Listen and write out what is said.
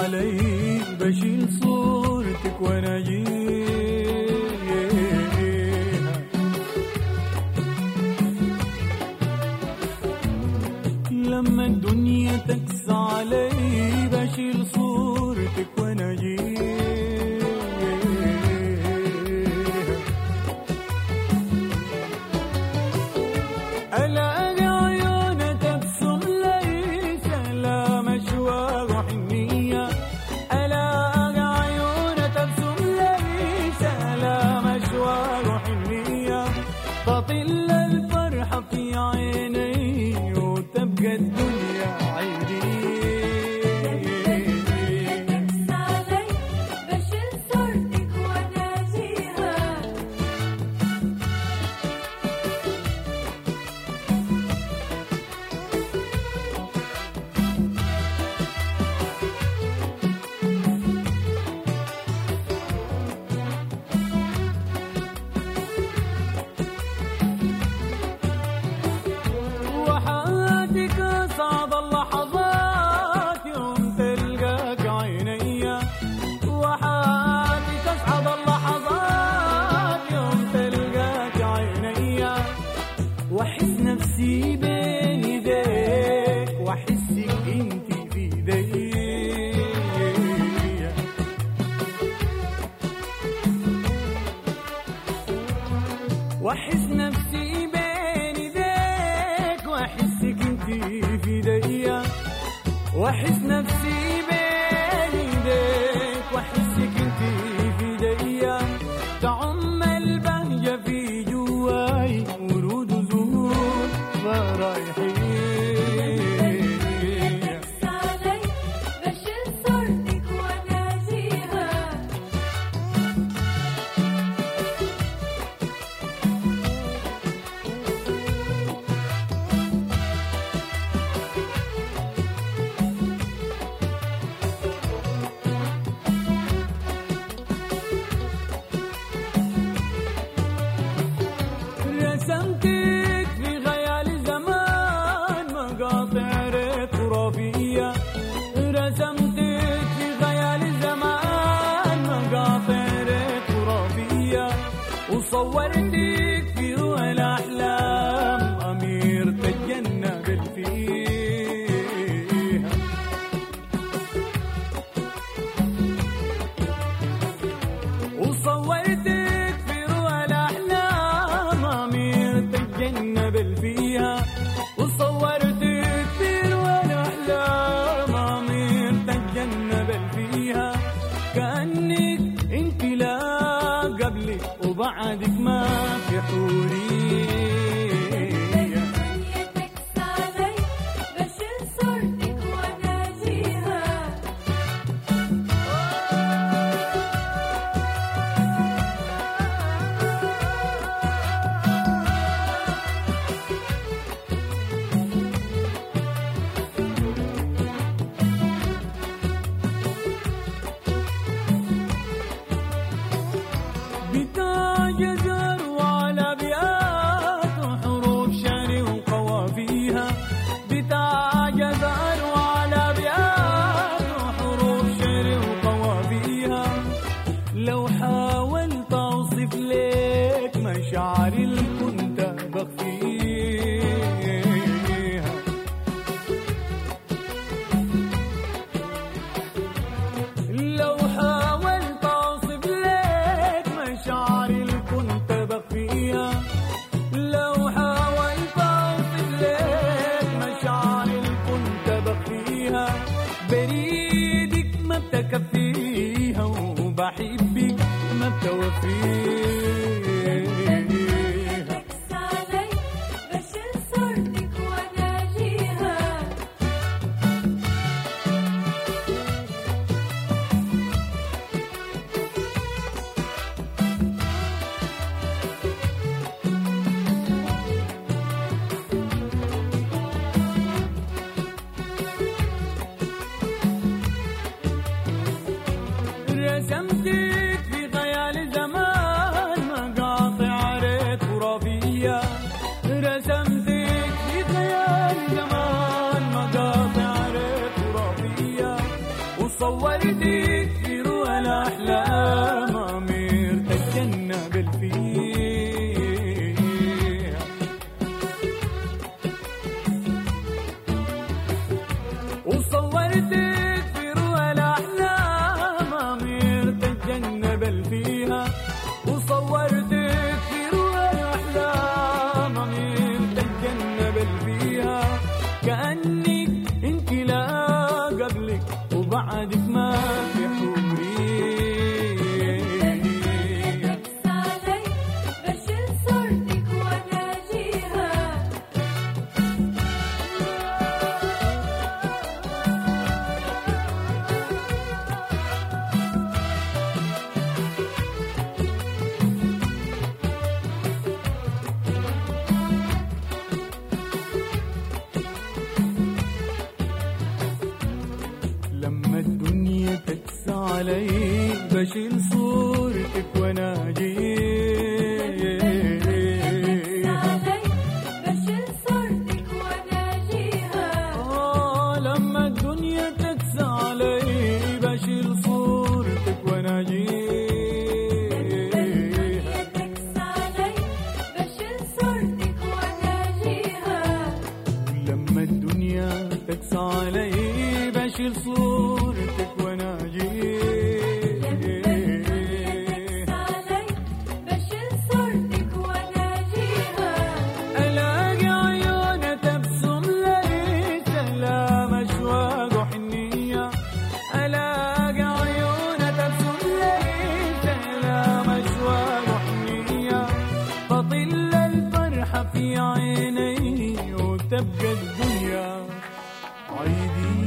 علي بشيل صورتك وانا لما الدنيا تكسى علي بشيل صورتك وانا ألاقي عيونها تبسم لي سلام أشواق وحنية ألاقي عيونها تبسم لي سلام أشواق وحنية تطل الفرحة في عيني وتبقى الدنيا عيدي علي بشيل صورتك واناجيها وحياتك أسعد اللحظات يوم تلقاك عيني وحياتك أسعد اللحظات يوم تلقاك عيني وأحس نفسي بين يديك وأحسك أنت في ايدي واحس نفسي بين ايديك واحسك انتي في ايديا واحس نفسي بين ايديك واحسك انتي في ايديا تعم البهجة في جواي ورود وزهور فرايحين علي بشيل صورتك واناجيها رسمتك في خيال زمان مقاطع ريت خرافية رسمتك في خيال زمان مقاطع ريت خرافية وصورتك في روح الأحلام أمير تجنب فيها وصورتك في روح الأحلام أمير تتجنب فيها وصورتك في روح الأحلام أمير تتجنب فيها كأنك انت لا قبلك وبعدك ما في حورية دنيتك علي بشيل صورتك واناجيها بتاج زر وعلى بيات وحروف شعر وقوافيها بتاج زر وعلى بيات وحروف شعر وقوافيها لو حاولت اوصف لك مشاعري اللي كنت بخفيها لو حاولت اوصف لك مشاعري اللي كنت بخفيها لو حاولت اوصف لك مشاعري اللي كنت بخفيها بريدك ما بتكفيها وبحبك ما بتوفيها علي بشيل صورتك واناجيها رسمتك في خيال زمان مقاطع ريت خرافية رسمتك في خيال زمان مقاطع ريت خرافية وصورتك علي بشيل صورتك وانا يمك علي بشيل صورتك واناجيها الاقي عيونها تبسم لي سلام اشواق وحنيه الاقي عيونها تبسم لي سلام اشواق وحنيه تطل الفرحه في عيني وتبقى الدنيا عيدي